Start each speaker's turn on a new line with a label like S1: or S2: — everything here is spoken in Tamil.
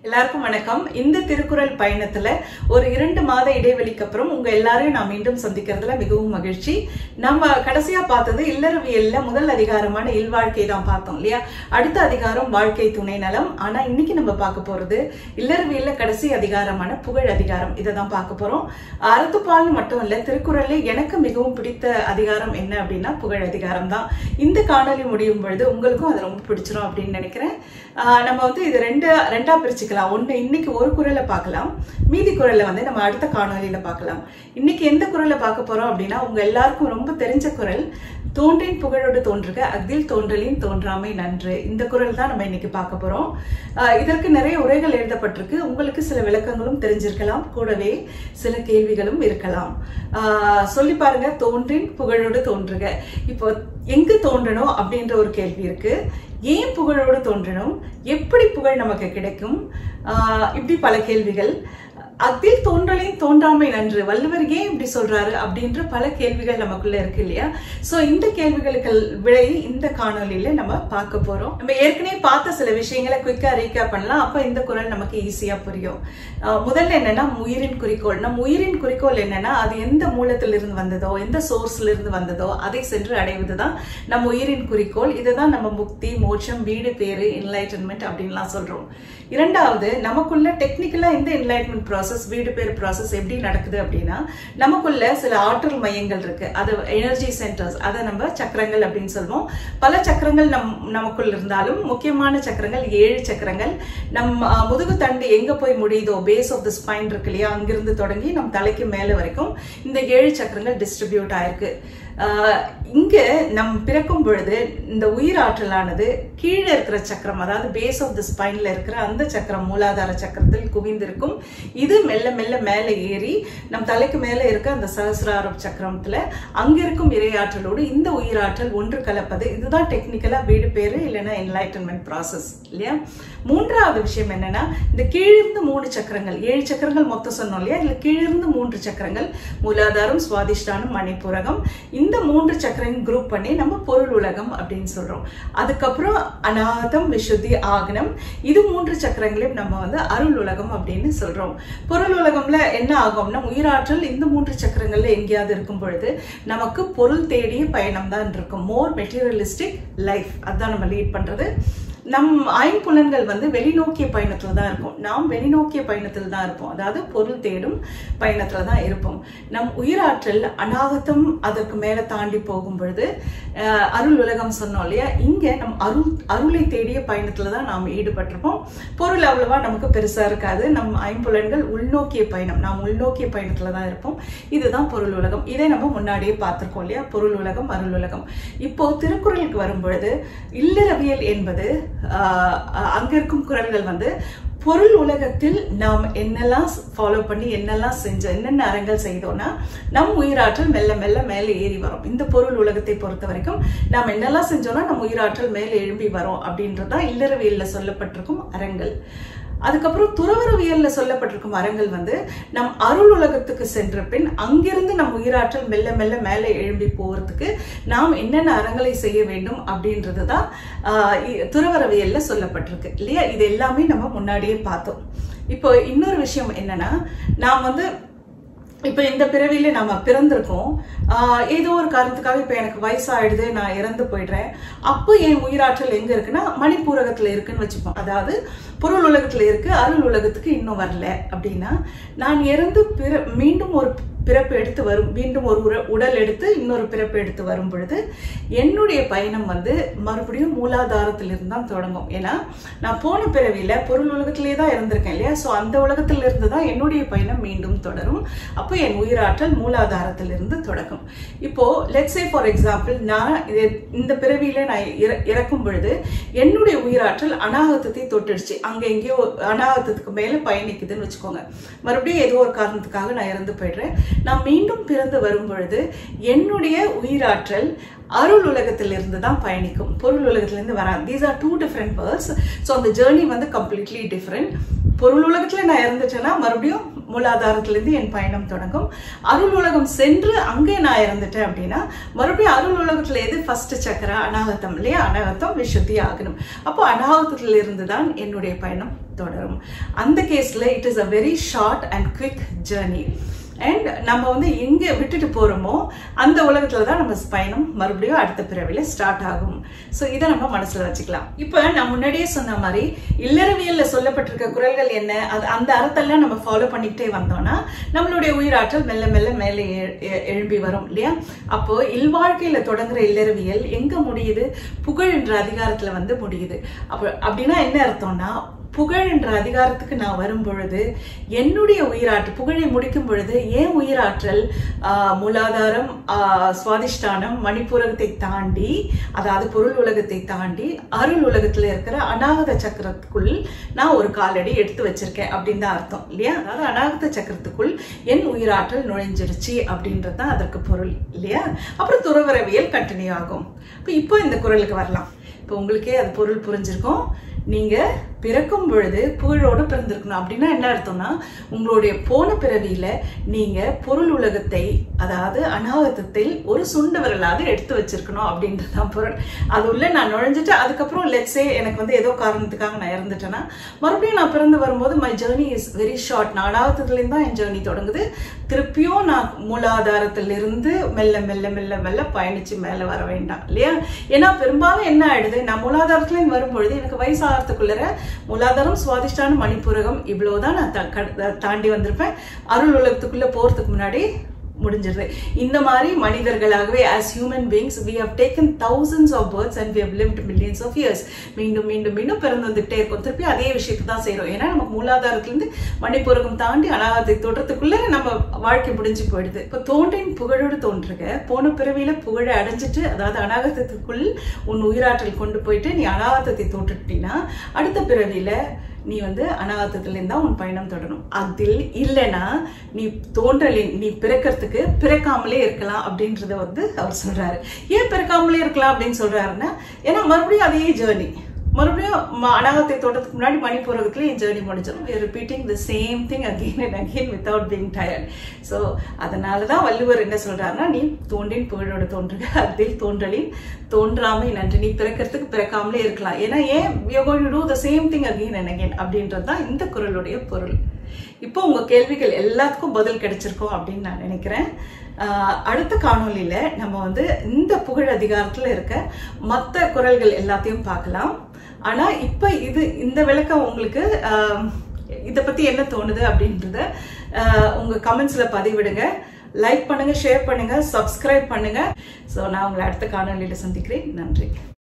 S1: எல்லாருக்கும் வணக்கம் இந்த திருக்குறள் பயணத்துல ஒரு இரண்டு மாத இடைவெளிக்கு அப்புறம் உங்க எல்லாரையும் நான் மீண்டும் சந்திக்கிறதுல மிகவும் மகிழ்ச்சி நம்ம கடைசியா பார்த்தது இல்லறவியல்ல முதல் அதிகாரமான இல்வாழ்க்கை தான் பார்த்தோம் இல்லையா அடுத்த அதிகாரம் வாழ்க்கை துணை நலம் ஆனா இன்னைக்கு நம்ம பார்க்க போறது இல்லறவியல்ல கடைசி அதிகாரமான புகழ் அதிகாரம் இதை தான் பார்க்க போறோம் அறத்துப்பால்னு மட்டும் இல்ல திருக்குறள்ல எனக்கு மிகவும் பிடித்த அதிகாரம் என்ன அப்படின்னா புகழ் அதிகாரம் தான் இந்த காணொலி முடியும் பொழுது உங்களுக்கும் அது ரொம்ப பிடிச்சிரும் அப்படின்னு நினைக்கிறேன் ஆஹ் நம்ம வந்து இது ரெண்டு ரெண்டா பிரிச்சுக்கலாம் ஒண்ணு இன்னைக்கு ஒரு குரலை பார்க்கலாம் மீதி குரலை வந்து நம்ம அடுத்த காணொலியில பார்க்கலாம் இன்னைக்கு எந்த குரலை பார்க்க போறோம் அப்படின்னா உங்க எல்லாருக்கும் ரொம்ப தெரிஞ்ச குரல் தோன்றின் புகழோடு தோன்றுக அக்தில் தோன்றலின் தோன்றாமை நன்று இந்த குரல் தான் நம்ம இன்னைக்கு பார்க்க போறோம் ஆஹ் இதற்கு நிறைய உரைகள் எழுதப்பட்டிருக்கு உங்களுக்கு சில விளக்கங்களும் தெரிஞ்சிருக்கலாம் கூடவே சில கேள்விகளும் இருக்கலாம் ஆஹ் சொல்லி பாருங்க தோன்றின் புகழோடு தோன்றுக இப்போ எங்கு தோன்றணும் அப்படின்ற ஒரு கேள்வி இருக்கு ஏன் புகழோடு தோன்றணும் எப்படி புகழ் நமக்கு கிடைக்கும் ஆஹ் இப்படி பல கேள்விகள் அதில் தோன்றலின் தோன்றாமை நன்று வள்ளுவர் ஏன் இப்படி சொல்றாரு அப்படின்ற பல கேள்விகள் நமக்குள்ள இருக்கு இல்லையா சோ இந்த கேள்விகளுக்கு விடை இந்த காணொலியில நம்ம பார்க்க போறோம் நம்ம ஏற்கனவே பார்த்த சில விஷயங்களை குயிக்கா ரீகேப் பண்ணலாம் அப்ப இந்த குரல் நமக்கு ஈஸியா புரியும் ஆஹ் முதல்ல என்னன்னா உயிரின் குறிக்கோள் நம் உயிரின் குறிக்கோள் என்னன்னா அது எந்த மூலத்திலிருந்து வந்ததோ எந்த சோர்ஸ்ல இருந்து வந்ததோ அதை சென்று அடைவதுதான் நம்ம உயிரின் குறிக்கோள் இதுதான் நம்ம முக்தி மோட்சம் வீடு பேரு என்லைட்டன்மெண்ட் அப்படின்லாம் சொல்றோம் இரண்டாவது நமக்குள்ள டெக்னிக்கலா இந்த என்லைட்மெண்ட் ப்ராசஸ் வீடு பேர் ப்ராசஸ் எப்படி நடக்குது அப்படின்னா நமக்குள்ள சில ஆற்றல் மையங்கள் இருக்கு அது எனர்ஜி சென்டர்ஸ் அதை நம்ம சக்கரங்கள் அப்படின்னு சொல்லுவோம் பல சக்கரங்கள் நம் நமக்குள் இருந்தாலும் முக்கியமான சக்கரங்கள் ஏழு சக்கரங்கள் நம் அஹ், முதுகு தண்டு எங்க போய் முடியுதோ பேஸ் ஆஃப் த ஸ்பைன் இருக்கு இல்லையா அங்கிருந்து தொடங்கி நம் தலைக்கு மேல வரைக்கும் இந்த ஏழு சக்கரங்கள் டிஸ்ட்ரிபியூட் ஆயிருக்கு ஆஹ் இங்க நம் பிறக்கும் பொழுது இந்த உயிராற்றலானது கீழே இருக்கிற சக்கரம் அதாவது பேஸ் ஆஃப் த ஸ்பைன்ல இருக்கிற அந்த சக்கரம் மூலாதார சக்கரத்தில் குவிந்திருக்கும் இது மெல்ல மெல்ல மேலே ஏறி நம் தலைக்கு மேலே இருக்க அந்த சஹசிரார சக்கரத்துல அங்க இருக்கும் இரையாற்றலோடு இந்த உயிராற்றல் ஒன்று கலப்பது இதுதான் டெக்னிக்கலா வீடு பேரு இல்லைன்னா என்லைட்டன்மெண்ட் ப்ராசஸ் இல்லையா மூன்றாவது விஷயம் என்னன்னா இந்த கீழிருந்து மூணு சக்கரங்கள் ஏழு சக்கரங்கள் மொத்தம் சொன்னோம் இல்லையா இதுல கீழிருந்து மூன்று சக்கரங்கள் மூலாதாரம் சுவாதிஷ்டானம் மணிப்புரகம் இந்த மூன்று சக்கரம் குரூப் பண்ணி நம்ம பொருள் உலகம் அப்படின்னு சொல்றோம் அதுக்கப்புறம் அநாதம் விசுத்தி ஆகனம் இது மூன்று சக்கரங்களையும் நம்ம வந்து அருள் உலகம் அப்படின்னு சொல்றோம் பொருள் உலகம்ல என்ன ஆகும்னா உயிராற்றல் இந்த மூன்று சக்கரங்கள்ல எங்கேயாவது இருக்கும் பொழுது நமக்கு பொருள் தேடிய பயணம் தான் இருக்கும் மோர் மெட்டீரியலிஸ்டிக் லைஃப் அதான் நம்ம லீட் பண்றது நம் ஐம்புலன்கள் வந்து வெளிநோக்கிய பயணத்துல தான் இருக்கும் நாம் வெளிநோக்கிய பயணத்தில் தான் இருப்போம் அதாவது பொருள் தேடும் பயணத்துல தான் இருப்போம் நம் உயிராற்றல் அநாகத்தம் அதற்கு மேல தாண்டி போகும் பொழுது அஹ், அருள் உலகம் சொன்னோம் இல்லையா இங்க நம் அருள் அருளை தேடிய பயணத்துல தான் நாம் ஈடுபட்டிருப்போம் பொருள் அவ்வளவா நமக்கு பெருசா இருக்காது நம் ஐம்புலன்கள் உள்நோக்கிய பயணம் நாம் உள்நோக்கிய பயணத்துல தான் இருப்போம் இதுதான் பொருள் உலகம் இதை நம்ம முன்னாடியே பார்த்திருக்கோம் இல்லையா பொருள் உலகம் அருள் உலகம் இப்போ திருக்குறளுக்கு வரும் பொழுது இல்லறவியல் என்பது ஆஹ், அங்க இருக்கும் குரல்கள் வந்து பொருள் உலகத்தில் நாம் என்னெல்லாம் ஃபாலோ பண்ணி என்னெல்லாம் செஞ்சோம் என்னென்ன அறங்கள் செய்தோம்னா நம் உயிராற்றல் மெல்ல மெல்ல மேலே ஏறி வரும் இந்த பொருள் உலகத்தை பொறுத்த வரைக்கும் நாம் என்னெல்லாம் செஞ்சோம்னா நம் உயிராற்றல் மேலே எழும்பி வரும் அப்படின்றதுதான் இல்லறவியல்ல சொல்லப்பட்டிருக்கும் அறங்கள் அதுக்கப்புறம் துறவரவியல்ல சொல்லப்பட்டிருக்கும் அறங்கள் வந்து நம் அருள் உலகத்துக்கு சென்ற பின் அங்கிருந்து நம் உயிராற்றல் மெல்ல மெல்ல மேலே எழும்பி போறதுக்கு நாம் என்னென்ன அறங்களை செய்ய வேண்டும் அப்படின்றது தான் ஆஹ், இ- துறவரவியல்ல சொல்லப்பட்டிருக்கு இல்லையா இது எல்லாமே நம்ம முன்னாடியே பார்த்தோம் இப்போ இன்னொரு விஷயம் என்னன்னா நாம் வந்து இப்போ இந்த பிறவியில நாம பிறந்திருக்கோம் ஆஹ் ஏதோ ஒரு காரணத்துக்காக இப்போ எனக்கு வயசாயிடுது நான் இறந்து போயிடுறேன் அப்போ என் உயிராற்றல் எங்க இருக்குன்னா மணிப்பூரகத்துல இருக்குன்னு வச்சுப்போம் அதாவது பொருள் உலகத்துல இருக்கு அருள் உலகத்துக்கு இன்னும் வரல அப்படின்னா நான் இறந்து பிற மீண்டும் ஒரு பிறப்பு எடுத்து வரும் மீண்டும் ஒரு உர- உடல் எடுத்து இன்னொரு பிறப்பு எடுத்து வரும் பொழுது என்னுடைய பயணம் வந்து மறுபடியும் மூலாதாரத்திலிருந்து தான் தொடங்கும் ஏன்னா நான் போன பிறவியில பொருள் உலகத்திலே தான் இருந்திருக்கேன் இல்லையா ஸோ அந்த உலகத்துல இருந்து தான் என்னுடைய பயணம் மீண்டும் தொடரும் அப்போ என் உயிராற்றல் மூலாதாரத்திலிருந்து தொடங்கும் இப்போ லெட்ஸ் சே ஃபார் எக்ஸாம்பிள் நான் இது- இந்த பிறவியில நான் இற- இறக்கும் பொழுது என்னுடைய உயிராற்றல் அனாகத்தத்தை தொட்டுடுச்சு அங்க எங்கேயோ அனாகத்தத்துக்கு மேல பயணிக்குதுன்னு வச்சுக்கோங்க மறுபடியும் ஏதோ ஒரு காரணத்துக்காக நான் இறந்து போயிடுறேன் நான் மீண்டும் பிறந்து வரும் பொழுது என்னுடைய உயிராற்றல் அருள் உலகத்திலிருந்து தான் பயணிக்கும் பொருள் உலகத்திலிருந்து வராது these are two different worlds so அந்த ஜேர்னி வந்து கம்ப்ளீட்லி டிஃப்ரெண்ட் பொருள் உலகத்துல நான் இறந்துட்டேன்னா மறுபடியும் மூலாதாரத்திலிருந்து என் பயணம் தொடங்கும் அருள் உலகம் சென்று அங்கே நான் இறந்துட்டேன் அப்படின்னா மறுபடியும் அருள் உலகத்துல எது ஃபர்ஸ்ட் சக்கரா அனாகத்தம் இல்லையா அனாகத்தம் விசுத்தி ஆகணும் அப்போ அனாகத்தத்துல இருந்து தான் என்னுடைய பயணம் தொடரும் அந்த கேஸ்ல it is a very short and quick journey and நம்ம வந்து எங்க விட்டுட்டு போறோமோ அந்த உலகத்துல தான் நம்ம பயணம் மறுபடியும் அடுத்த பிறவில ஸ்டார்ட் ஆகும் ஸோ இதை நம்ம மனசுல வச்சுக்கலாம் இப்போ நான் முன்னாடியே சொன்ன மாதிரி இல்லறவியல்ல சொல்லப்பட்டிருக்க குரல்கள் என்ன அது அந்த அறத்தெல்லாம் நம்ம ஃபாலோ பண்ணிக்கிட்டே வந்தோம்னா நம்மளுடைய உயிராற்றல் மெல்ல மெல்ல மேலே எ- எ- எழும்பி வரும் இல்லையா அப்போ இல்வாழ்க்கையில தொடங்குற இல்லறவியல் எங்க முடியுது புகழ் என்ற அதிகாரத்துல வந்து முடியுது அப்போ அப்படின்னா என்ன அர்த்தம்னா புகழ் என்ற அதிகாரத்துக்கு நான் வரும் பொழுது என்னுடைய உயிராற்றல் புகழை முடிக்கும் பொழுது ஏன் உயிராற்றல் ஆஹ், மூலாதாரம் ஆஹ், சுவாதிஷ்டானம் மணிப்புரகத்தை தாண்டி அதாவது பொருள் உலகத்தை தாண்டி அருள் உலகத்துல இருக்கிற அநாகத சக்கரத்துக்குள் நான் ஒரு காலடி எடுத்து வச்சிருக்கேன் அப்படின்னு தான் அர்த்தம் இல்லையா அதாவது அநாகத சக்கரத்துக்குள் என் உயிராற்றல் நுழைஞ்சிருச்சு அப்படின்றது தான் அதற்கு பொருள் இல்லையா அப்புறம் துறவரவியல் கண்டினியூ ஆகும் இப்போ இப்போ இந்த குரலுக்கு வரலாம் இப்போ உங்களுக்கே அது பொருள் புரிஞ்சிருக்கும் நீங்க பிறக்கும் பொழுது புகழோட பிறந்திருக்கணும் அப்படின்னா என்ன அர்த்தம்னா உங்களுடைய போன பிறவியில நீங்க பொருள் உலகத்தை அதாவது அனாகதத்தில் ஒரு சுண்டு விரலாவது எடுத்து வச்சிருக்கணும் அப்படின்றது தான் பொருள் அது உள்ள நான் நுழைஞ்சிட்டு அதுக்கப்புறம் லெட்ஸே எனக்கு வந்து ஏதோ காரணத்துக்காக நான் இறந்துட்டேன்னா மறுபடியும் நான் பிறந்து வரும்போது my journey is very short நான் அனாகதத்துலேருந்து தான் என் ஜேர்னி தொடங்குது திருப்பியும் நான் மூலாதாரத்திலிருந்து மெல்ல மெல்ல மெல்ல மெல்ல பயணிச்சு மேல வர வேண்டாம் இல்லையா ஏன்னா பெரும்பாலும் என்ன ஆயிடுது நான் மூலாதாரத்துல வரும்பொழுது எனக்கு வயசாகிறதுக்குள்ளர மூலாதாரம் சுவாதிஷ்டான மணிப்புரகம் இவ்வளவுதான் நான் தா- கட- தாண்டி வந்திருப்பேன் அருள் உலகத்துக்குள்ள போறதுக்கு முன்னாடி முடிஞ்சிருது இந்த மாதிரி மனிதர்களாகவே as human beings we have taken thousands of births and we have lived millions of years மீண்டும் மீண்டும் மீண்டும் பிறந்து வந்துகிட்டே இருக்கும் திருப்பி அதே விஷயத்தை தான் செய்றோம் ஏன்னா நமக்கு மூலாதாரத்திலிருந்து மணிப்புரகம் தாண்டி அனாகத்தை தொடுறதுக்குள்ள நம்ம வாழ்க்கை முடிஞ்சு போயிடுது இப்போ தோன்றின் புகழோடு தோன்றுக போன பிறவியில புகழை அடைஞ்சிட்டு அதாவது அனாகதத்துக்குள் உன் உயிராற்றல் கொண்டு போயிட்டு நீ அனாகதத்தை தோற்றுட்டீங்கன்னா அடுத்த பிறவியில நீ வந்து அனாகத்திலிருந்து தான் உன் பயணம் தொடரும் அதில் இல்லைன்னா நீ தோன்றலின் நீ பிறக்கிறதுக்கு பிறக்காமலே இருக்கலாம் அப்படின்றத வந்து அவர் சொல்றாரு ஏன் பிறக்காமலே இருக்கலாம் அப்படின்னு சொல்றாருன்னா ஏன்னா மறுபடியும் அதே ஜேர்னி மறுபடியும் ம- அனாகத்தை தோட்டத்துக்கு முன்னாடி மணிப்பூரகத்துல என் ஜேர்னி முடிஞ்சிடும் repeating the same thing again and again without being tired so அதனால தான் வள்ளுவர் என்ன சொல்றாருன்னா நீ தோன்றின் புகழோட தோன்றுக அதில் தோன்றலின் தோன்றாமை நன்றி நீ பிறக்கிறதுக்கு பிறக்காமலே இருக்கலாம் ஏன்னா ஏன் we are going to do the same thing again and again அப்படின்றது தான் இந்த குறளுடைய பொருள் இப்போ உங்க கேள்விகள் எல்லாத்துக்கும் பதில் கிடைச்சிருக்கும் அப்படின்னு நான் நினைக்கிறேன் ஆஹ் அடுத்த காணொளியில நம்ம வந்து இந்த புகழ் அதிகாரத்துல இருக்க மற்ற குறள்கள் எல்லாத்தையும் பார்க்கலாம் ஆனா இப்ப இது இந்த விளக்கம் உங்களுக்கு ஆஹ் இத பத்தி என்ன தோணுது அப்படின்றத ஆஹ் உங்க கமெண்ட்ஸ்ல பதிவிடுங்க லைக் பண்ணுங்க ஷேர் பண்ணுங்க சப்ஸ்கிரைப் பண்ணுங்க ஸோ நான் உங்களை அடுத்த காணொளியில சந்திக்கிறேன் நன்றி